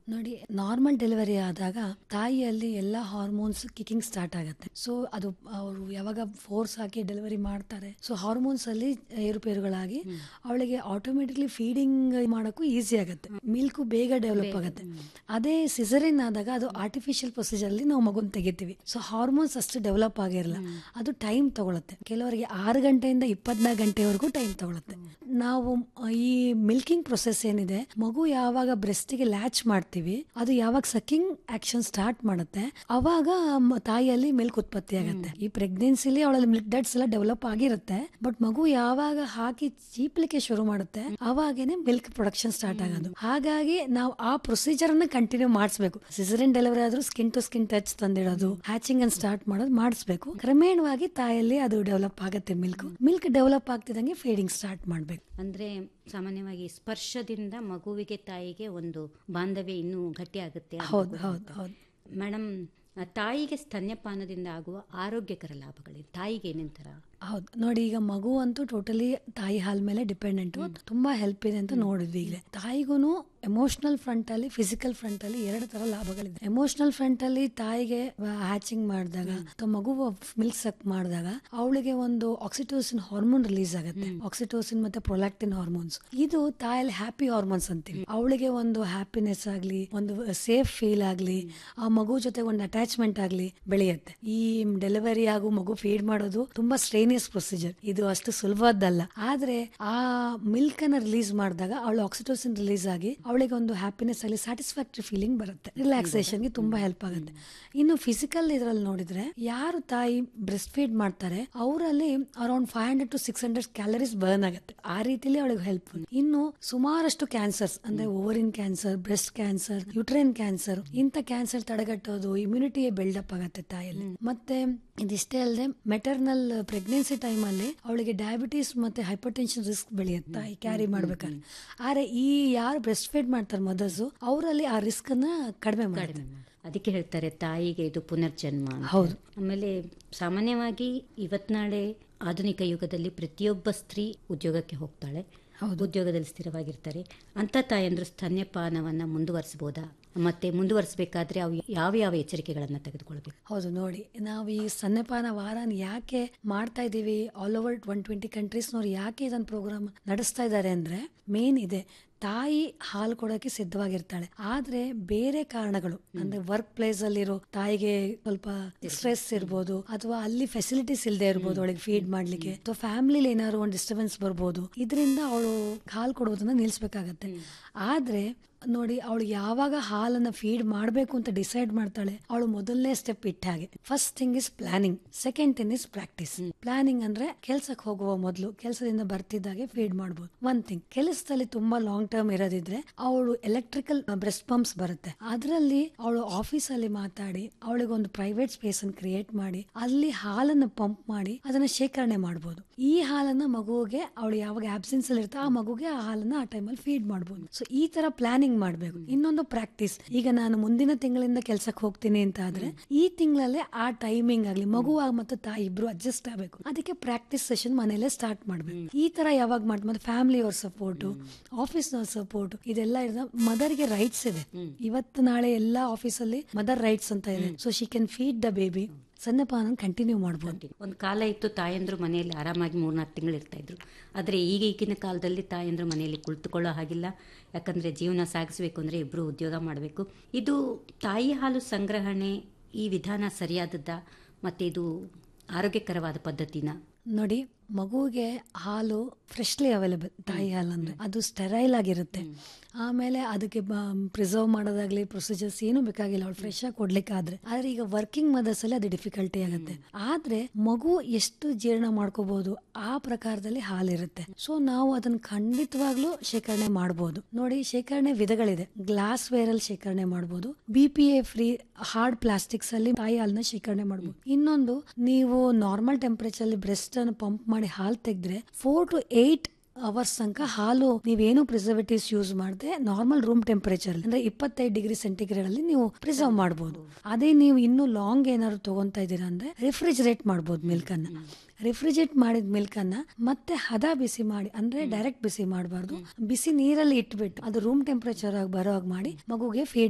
ನೋಡಿ normal delivery ಆದಾಗ ತಾಯಿಯಲ್ಲಿ ಎಲ್ಲ ಹಾರ್ಮೋನ್ಸ್ ಕಿಕಿಂಗ್ ಸ್ಟಾರ್ಟ್ ಆಗುತ್ತೆ ಸೊ ಅದು ಅವರು ಯಾವಾಗ ಫೋರ್ಸ್ ಹಾಕಿ ಡೆಲಿವರಿ ಮಾಡ್ತಾರೆ ಸೊ ಹಾರ್ಮೋನ್ಸ್ ಅಲ್ಲಿ ಏರುಪೇರುಗಳಾಗಿ ಅವಳಿಗೆ ಆಟೋಮೆಟಿಕ್ಲಿ ಫೀಡಿಂಗ್ ಮಾಡೋಕ್ಕೂ ಈಸಿ ಆಗುತ್ತೆ ಮಿಲ್ಕು ಬೇಗ ಡೆವಲಪ್ ಆಗುತ್ತೆ ಅದೇ ಸಿಸರಿನ್ ಆದಾಗ ಅದು ಆರ್ಟಿಫಿಷಿಯಲ್ ಪ್ರೊಸೀಜರ್ ಅಲ್ಲಿ ನಾವು ಮಗುನ್ ತೆಗಿತೀವಿ ಸೊ ಹಾರ್ಮೋನ್ಸ್ ಅಷ್ಟು ಡೆವಲಪ್ ಆಗಿರಲ್ಲ ಅದು ಟೈಮ್ ತಗೊಳುತ್ತೆ ಕೆಲವರಿಗೆ ಆರು ಗಂಟೆಯಿಂದ ಇಪ್ಪತ್ನಾಲ್ಕು ಗಂಟೆವರೆಗೂ ಟೈಮ್ ತಗೊಳುತ್ತೆ ನಾವು ಈ ಮಿಲ್ಕಿಂಗ್ ಪ್ರೊಸೆಸ್ ಏನಿದೆ ಮಗು ಯಾವಾಗ ಬ್ರೆಸ್ಟಿಗೆ ಲ್ಯಾಚ್ ಮಾಡ್ತೀವಿ ಅದು ಯಾವಾಗ ಸಕ್ಕಿಂಗ್ ಆಕ್ಷನ್ ಸ್ಟಾರ್ಟ್ ಮಾಡುತ್ತೆ ಅವಾಗ ಮ- ತಾಯಿಯಲ್ಲಿ ಮಿಲ್ಕ್ ಉತ್ಪತ್ತಿ ಆಗುತ್ತೆ ಈ ಪ್ರೆಗ್ನೆನ್ಸಿಲಿ ಅವಳಲ್ಲಿ ಮಿಲ್ಕ್ ಡಟ್ಸ್ ಎಲ್ಲ ಡೆವಲಪ್ ಆಗಿರುತ್ತೆ ಬಟ್ ಮಗು ಯಾವಾಗ ಹಾಕಿ ಚೀಪ್ಲಿಕ್ಕೆ ಶುರು ಮಾಡುತ್ತೆ ಅವಾಗೇನೆ ಮಿಲ್ಕ್ ಪ್ರೊಡಕ್ಷನ್ ಸ್ಟಾರ್ಟ್ ಆಗೋದು ಹಾಗಾಗಿ ನಾವು ಆ ಪ್ರೊಸೀಜರ್ ಅನ್ನ ಕಂಟಿನ್ಯೂ ಮಾಡಿಸ್ಬೇಕು ಸಿಸರಿನ್ ಡೆಲಿವರಿ ಆದ್ರೂ ಸ್ಕಿನ್ ಟು ಸ್ಕಿನ್ ಟಚ್ ತಂದಿಡೋದು ಹ್ಯಾಚಿಂಗ್ ಅನ್ನು ಸ್ಟಾರ್ಟ್ ಮಾಡೋದು ಮಾಡಿಸ್ಬೇಕು ಕ್ರಮೇಣವಾಗಿ ತಾಯಲ್ಲಿ ಅದು ಡೆವಲಪ್ ಆಗುತ್ತೆ ಮಿಲ್ಕ್ ಮಿಲ್ಕ್ ಡೆವಲಪ್ ಆಗ್ತಿದಂಗೆ ಫೀಡಿಂಗ್ ಸ್ಟಾರ್ಟ್ ಮಾಡ್ಬೇಕು ಅಂದ್ರೆ ಸಾಮಾನ್ಯವಾಗಿ ಸ್ಪರ್ಶದಿಂದ ಮಗುವಿಗೆ ತಾಯಿಗೆ ಒಂದು ಬಾಂಧವ್ಯ ಇನ್ನೂ ಗಟ್ಟಿಯಾಗುತ್ತೆ ಅಂತ ಹೌದು ಕೂಡ ಹೌದು ಹೇಳ್ತಾರೆ. ಹೌದು ಮೇಡಮ್ ಆ, ತಾಯಿಗೆ ಸ್ತನ್ಯಪಾನದಿಂದ ಆಗುವ ಆರೋಗ್ಯಕರ ಲಾಭಗಳಿವೆ ತಾಯಿಗೆ ಏನೇನ್ ತರ ಹೌದು ನೋಡಿ ಈಗ ಮಗು ಅಂತೂ ಟೋಟಲಿ ತಾಯಿ ಹಾಲ್ ಮೇಲೆ ಡಿಪೆಂಡೆಂಟ್ ತುಂಬಾ ಹೆಲ್ಪ್ ಇದೆ ಅಂತ ನೋಡಿದ್ವಿ ಈಗಲೇ ತಾಯಿಗೂ ಎಮೋಷನಲ್ ಫ್ರಂಟ್ ಅಲ್ಲಿ ಫಿಸಿಕಲ್ ಫ್ರಂಟ್ ಅಲ್ಲಿ ಎರಡು ತರ ಲಾಭಗಳಿದೆ ಎಮೋಷನಲ್ ಫ್ರಂಟ್ ಅಲ್ಲಿ ತಾಯಿಗೆ ಹ್ಯಾಚಿಂಗ್ ಮಾಡಿದಾಗ ಅಥವಾ ಮಗು ಮಿಲ್ಕ್ ಸಕ್ ಮಾಡಿದಾಗ ಅವಳಿಗೆ ಒಂದು ಆಕ್ಸಿಟೋಸಿನ್ ಹಾರ್ಮೋನ್ ರಿಲೀಸ್ ಆಗುತ್ತೆ ಆಕ್ಸಿಟೋಸಿನ್ ಮತ್ತೆ ಪ್ರೊಲಾಕ್ಟಿನ್ ಹಾರ್ಮೋನ್ಸ್ ಇದು ತಾಯಲ್ಲಿ ಹ್ಯಾಪಿ ಹಾರ್ಮೋನ್ಸ್ ಅಂತೀವಿ ಅವಳಿಗೆ ಒಂದು ಹ್ಯಾಪಿನೆಸ್ ಆಗ್ಲಿ ಒಂದು ಸೇಫ್ ಫೀಲ್ ಆಗ್ಲಿ ಆ ಮಗು ಜೊತೆ ಒಂದು ಅಟ್ಯಾಚ್ಮೆಂಟ್ ಆಗ್ಲಿ ಬೆಳೆಯುತ್ತೆ ಈ ಡೆಲಿವರಿ ಆಗು ಮಗು ಫೀಡ್ ಮಾಡೋದು ತುಂಬಾ ಸ್ಟ್ರೇನಿಯಸ್ ಪ್ರೊಸೀಜರ್ ಇದು ಅಷ್ಟು ಸುಲಭದ್ದಲ್ಲ ಆದ್ರೆ ಆ ಮಿಲ್ಕ್ ಅನ್ನ ರಿಲೀಸ್ ಮಾಡಿದಾಗ ಅವಳು ಆಕ್ಸಿಟೋಸಿನ್ ರಿಲೀಸ್ ಆಗಿ ಅವಳಿಗೆ ಒಂದು ಹ್ಯಾಪಿನೆಸ್ ಆಗಲಿ ಸ್ಯಾಟಿಸ್ಫ್ಯಾಕ್ಟರಿ ಫೀಲಿಂಗ್ ಬರುತ್ತೆ ರಿಲ್ಯಾಕ್ಸೇಷನ್ಗೆ ತುಂಬಾ ಹೆಲ್ಪ್ ಆಗುತ್ತೆ ಇನ್ನು ಫಿಸಿಕಲ್ ಇದ್ರಲ್ಲಿ ನೋಡಿದ್ರೆ ಯಾರು ತಾಯಿ ಬ್ರೆಸ್ಟ್ ಫೀಡ್ ಮಾಡ್ತಾರೆ ಅವರಲ್ಲಿ around five hundred to six hundred calories burn ಆಗುತ್ತೆ ಆ ರೀತಿಲಿ ಅವಳಿಗೆ ಹೆಲ್ಪ್ಫುಲ್ ಇನ್ನು ಸುಮಾರಷ್ಟು ಕ್ಯಾನ್ಸರ್ಸ್ ಅಂದ್ರೆ ovarian cancer breast cancer uterine cancer ಇಂಥ ಕ್ಯಾನ್ಸರ್ ತಡೆಗಟ್ಟೋದು ಇಮ್ಯುನಿಟಿ ಬಿಲ್ಡಪ್ ಆಗುತ್ತೆ ತಾಯಲ್ಲಿ ಮತ್ತೆ ಇದಿಷ್ಟೇ ಅಲ್ಲದೆ ಮೆಟರ್ನಲ್ ಪ್ರೆಗ್ನೆನ್ಸಿ ಟೈಮ್ ಅಲ್ಲಿ ಅವಳಿಗೆ ಡಯಾಬಿಟೀಸ್ ಮತ್ತೆ ಹೈಪರ್ ಟೆನ್ಷನ್ ರಿಸ್ಕ್ ಬೆಳೆಯುತ್ತೆ ತಾಯಿ ಕ್ಯಾರಿ ಮಾಡ್ಬೇಕಾದ್ರೆ ಆದ್ರೆ ಈ ಯಾರು ಬ್ರೆಸ್ಟ್ ಫೀಡ್ ಮಾಡ್ತಾರೆ ಮದರ್ಸು ಅವರಲ್ಲಿ ಆ ರಿಸ್ಕ್ ಅನ್ನ ಕಡಿಮೆ ಮಾಡುತ್ತೆ ಕಡಿಮೆ ಮಾಡಿ. ಅದಕ್ಕೆ ಹೇಳ್ತಾರೆ ತಾಯಿಗೆ ಇದು ಪುನರ್ಜನ್ಮ ಅಂತ. ಹೌದು. ಆಮೇಲೆ ಸಾಮಾನ್ಯವಾಗಿ ಇವತ್ನಾಳೆ ಆಧುನಿಕ ಯುಗದಲ್ಲಿ ಪ್ರತಿಯೊಬ್ಬ ಸ್ತ್ರೀ ಉದ್ಯೋಗಕ್ಕೆ ಹೋಗ್ತಾಳೆ ಉದ್ಯೋಗದಲ್ಲಿ ಸ್ಥಿರವಾಗಿರ್ತಾರೆ ಅಂತ ತಾಯಂದ್ರು ಸ್ತನ್ಯಪಾನವನ್ನ ಮುಂದುವರಿಸಬಹುದಾ ಮತ್ತೆ ಮುಂದುವರಿಸಬೇಕಾದ್ರೆ ಅವು ಯಾವ ಯಾವ ಎಚ್ಚರಿಕೆಗಳನ್ನ ತೆಗೆದುಕೊಳ್ಬೇಕು ಹೌದು ನೋಡಿ ನಾವು ಈ ಸ್ತನ್ಯಪಾನ ವಾರನ ಯಾಕೆ ಮಾಡ್ತಾ ಇದ್ದೀವಿ ಆಲ್ ಓವರ್ ಒನ್ ಟ್ವೆಂಟಿ ಕಂಟ್ರೀಸ್ನವ್ರು ಯಾಕೆ ಇದನ್ನ ಪ್ರೋಗ್ರಾಮ್ ನಡೆಸ್ತಾ ಇದ್ದಾರೆ ಅಂದ್ರೆ ಮೇನ್ ಇದೆ ತಾಯಿ ಹಾಲು ಕೊಡೋಕೆ ಸಿದ್ಧವಾಗಿರ್ತಾಳೆ ಆದ್ರೆ ಬೇರೆ ಕಾರಣಗಳು ಅಂದ್ರೆ ವರ್ಕ್ ಪ್ಲೇಸ್ ಅಲ್ಲಿರೋ ತಾಯಿಗೆ ಸ್ವಲ್ಪ ಸ್ಟ್ರೆಸ್ ಇರ್ಬೋದು ಅಥವಾ ಅಲ್ಲಿ ಫೆಸಿಲಿಟೀಸ್ ಇಲ್ಲದೆ ಇರ್ಬೋದು ಅವಳಿಗೆ ಫೀಡ್ ಮಾಡ್ಲಿಕ್ಕೆ ಅಥವಾ ಫ್ಯಾಮಿಲಿಲಿ ಏನಾದ್ರು ಒಂದು ಡಿಸ್ಟರ್ಬೆನ್ಸ್ ಬರ್ಬೋದು ಇದರಿಂದ ಅವಳು ಹಾಲು ಕೊಡೋದನ್ನ ನಿಲ್ಸ್ಬೇಕಾಗತ್ತೆ ಆದ್ರೆ ನೋಡಿ ಅವಳು ಯಾವಾಗ ಹಾಲನ್ನ ಫೀಡ್ ಮಾಡಬೇಕು ಅಂತ ಡಿಸೈಡ್ ಮಾಡ್ತಾಳೆ ಅವಳು ಮೊದಲನೇ ಸ್ಟೆಪ್ ಇಟ್ಟ ಹಾಗೆ first thing is planning second thing is practice planning ಅಂದ್ರೆ ಕೆಲ್ಸಕ್ಕೆ ಹೋಗುವ ಮೊದಲು ಕೆಲಸದಿಂದ ಬರ್ತಿದ್ದಾಗೆ ಫೀಡ್ ಮಾಡಬಹುದು ಒನ್ ಥಿಂಗ್ ಕೆಲಸದಲ್ಲಿ ತುಂಬಾ ಲಾಂಗ್ ಟರ್ಮ್ ಇರೋದಿದ್ರೆ ಅವಳು ಎಲೆಕ್ಟ್ರಿಕಲ್ ಬ್ರೆಸ್ಟ್ ಪಂಪ್ಸ್ ಬರುತ್ತೆ ಅದರಲ್ಲಿ ಅವಳು ಆಫೀಸ್ ಅಲ್ಲಿ ಮಾತಾಡಿ ಅವಳಿಗೆ ಒಂದು ಪ್ರೈವೇಟ್ ಸ್ಪೇಸ್ ಅನ್ನು ಕ್ರಿಯೇಟ್ ಮಾಡಿ ಅಲ್ಲಿ ಹಾಲನ್ನು ಪಂಪ್ ಮಾಡಿ ಅದನ್ನ ಶೇಖರಣೆ ಮಾಡಬಹುದು ಈ ಹಾಲನ್ನ ಮಗುವಿಗೆ ಅವಳು ಯಾವಾಗ ಆಬ್ಸೆನ್ಸ್ ಅಲ್ಲಿ ಇರ್ತಾ ಆ ಮಗುಗೆ ಆ ಹಾಲನ್ನ ಆ ಟೈಮಲ್ಲಿ ಫೀಡ್ ಮಾಡಬಹುದು ಸೊ ಈ ತರ ಪ್ಲಾನಿಂಗ್ ಮಾಡಬೇಕು ಇನ್ನೊಂದು ಪ್ರಾಕ್ಟೀಸ್ ಈಗ ನಾನು ಮುಂದಿನ ತಿಂಗಳಿಂದ ಕೆಲ್ಸಕ್ಕೆ ಹೋಗ್ತೀನಿ ಅಂತ ಆದ್ರೆ ಈ ತಿಂಗಳಲ್ಲೇ ಆ ಟೈಮಿಂಗ್ ಆಗ್ಲಿ ಮಗು ಮತ್ತು ತಾಯಿ ಇಬ್ರು ಅಡ್ಜಸ್ಟ್ ಆಗಬೇಕು ಅದಕ್ಕೆ ಪ್ರಾಕ್ಟೀಸ್ ಸೆಷನ್ ಮನೇಲೆ ಸ್ಟಾರ್ಟ್ ಮಾಡ್ಬೇಕು ಈ ತರ ಯಾವಾಗ ಮಾಡ್ತಾರೆ ಮತ್ತೆ ಫ್ಯಾಮಿಲಿ ಅವ್ರ ಸಪೋರ್ಟ್ ಆಫೀಸ್ ನವ್ರ ಸಪೋರ್ಟ್ ಇದೆಲ್ಲ ಇರೋದು ಮದರ್ಗೆ ರೈಟ್ಸ್ ಇದೆ ಇವತ್ತು ನಾಳೆ ಎಲ್ಲ ಆಫೀಸಲ್ಲಿ ಮದರ್ ರೈಟ್ಸ್ ಅಂತ ಇದೆ so she can feed the baby ಸನ್ನಪಾನ ಕಂಟಿನ್ಯೂ ಮಾಡ್ಬೋದು ಒಂದು ಕಾಲ ಇತ್ತು ತಾಯಂದ್ರು ಮನೆಯಲ್ಲಿ ಆರಾಮಾಗಿ ಮೂರ್ನಾಲ್ಕು ತಿಂಗಳು ಇರ್ತಾ ಇದ್ರು ಆದರೆ ಈಗ ಈಗಿನ ಕಾಲದಲ್ಲಿ ತಾಯಂದ್ರು ಮನೆಯಲ್ಲಿ ಕುಳಿತುಕೊಳ್ಳೋ ಹಾಗಿಲ್ಲ ಯಾಕಂದ್ರೆ ಜೀವನ ಸಾಗಿಸಬೇಕು ಅಂದ್ರೆ ಇಬ್ರು ಉದ್ಯೋಗ ಮಾಡಬೇಕು ಇದು ತಾಯಿ ಹಾಲು ಸಂಗ್ರಹಣೆ ಈ ವಿಧಾನ ಸರಿಯಾದದ್ದ ಮತ್ತೆ ಇದು ಆರೋಗ್ಯಕರವಾದ ಪದ್ಧತಿನ ನೋಡಿ ಮಗುವಿಗೆ ಹಾಲು ಫ್ರೆಶ್ಲಿ ಅವೈಲೇಬಲ್ ತಾಯಿ ಹಾಲು ಅಂದ್ರೆ ಅದು ಸ್ಟೆರೈಲ್ ಆಗಿರುತ್ತೆ ಆಮೇಲೆ ಅದಕ್ಕೆ ಪ್ರಿಸರ್ವ್ ಮಾಡೋದಾಗ್ಲಿ ಪ್ರೊಸೀಜರ್ಸ್ ಏನು ಬೇಕಾಗಿಲ್ಲ ಅವ್ಳು ಫ್ರೆಶ್ ಆಗಿ ಕೊಡ್ಲಿಕ್ಕಾದ್ರೆ ಆದ್ರೆ ಈಗ ವರ್ಕಿಂಗ್ ಮದರ್ಸ್ ಅಲ್ಲಿ ಅದು ಡಿಫಿಕಲ್ಟಿ ಆಗುತ್ತೆ ಆದ್ರೆ ಮಗು ಎಷ್ಟು ಜೀರ್ಣ ಮಾಡ್ಕೋಬಹುದು ಆ ಪ್ರಕಾರದಲ್ಲಿ ಹಾಲಿರುತ್ತೆ ಸೊ ನಾವು ಅದನ್ನ ಖಂಡಿತವಾಗ್ಲೂ ಶೇಖರಣೆ ಮಾಡಬಹುದು ನೋಡಿ ಶೇಖರಣೆ ವಿಧಗಳಿದೆ ಗ್ಲಾಸ್ ವೇರ್ ಅಲ್ಲಿ ಶೇಖರಣೆ ಮಾಡಬಹುದು B P A free hard plastics ಅಲ್ಲಿ ತಾಯಿ ಹಾಲನ್ನ ಶೇಖರಣೆ ಮಾಡಬಹುದು ಇನ್ನೊಂದು ನೀವು ನಾರ್ಮಲ್ ಟೆಂಪರೇಚರ್ ಅಲ್ಲಿ ಬ್ರೆಸ್ಟ್ ಅನ್ನು ಪಂಪ್ ಮಾಡಿ ಹಾಲು ತೆಗೆದ್ರೆ ಫೋರ್ ಟು ಏಟ್ ಅವರ್ಸ್ ತನಕ ಹಾಲು ನೀವೇನು ಪ್ರಿಸರ್ವೇಟಿವ್ಸ್ ಯೂಸ್ ಮಾಡದೆ ನಾರ್ಮಲ್ ರೂಮ್ ಟೆಂಪರೇಚರ್ ಅಂದ್ರೆ ಇಪ್ಪತ್ತೈದು ಡಿಗ್ರಿ ಸೆಂಟಿಗ್ರೇಡ್ ಅಲ್ಲಿ ನೀವು ಪ್ರಿಸರ್ವ್ ಮಾಡಬಹುದು ಅದೇ ನೀವು ಇನ್ನು ಲಾಂಗ್ ಏನಾದ್ರು ತಗೊಂತಾ ಇದ್ದೀರಾ ಅಂದ್ರೆ ರೆಫ್ರಿಜರೇಟ್ ಮಾಡಬಹುದು ಮಿಲ್ಕ್ ಅನ್ನ ರಿಫ್ರಿಜರೇಟ್ ಮಾಡಿದ ಮಿಲ್ಕ್ ಅನ್ನ ಮತ್ತೆ ಹದ ಬಿಸಿ ಮಾಡಿ ಅಂದ್ರೆ ಡೈರೆಕ್ಟ್ ಬಿಸಿ ಮಾಡಬಾರ್ದು ಬಿಸಿ ನೀರಲ್ಲಿ ಇಟ್ಬಿಟ್ಟು ಅದು ರೂಮ್ ಟೆಂಪರೇಚರ್ ಆಗಿ ಬರೋ ಹಾಗೆ ಮಾಡಿ ಮಗುಗೆ ಫೀಡ್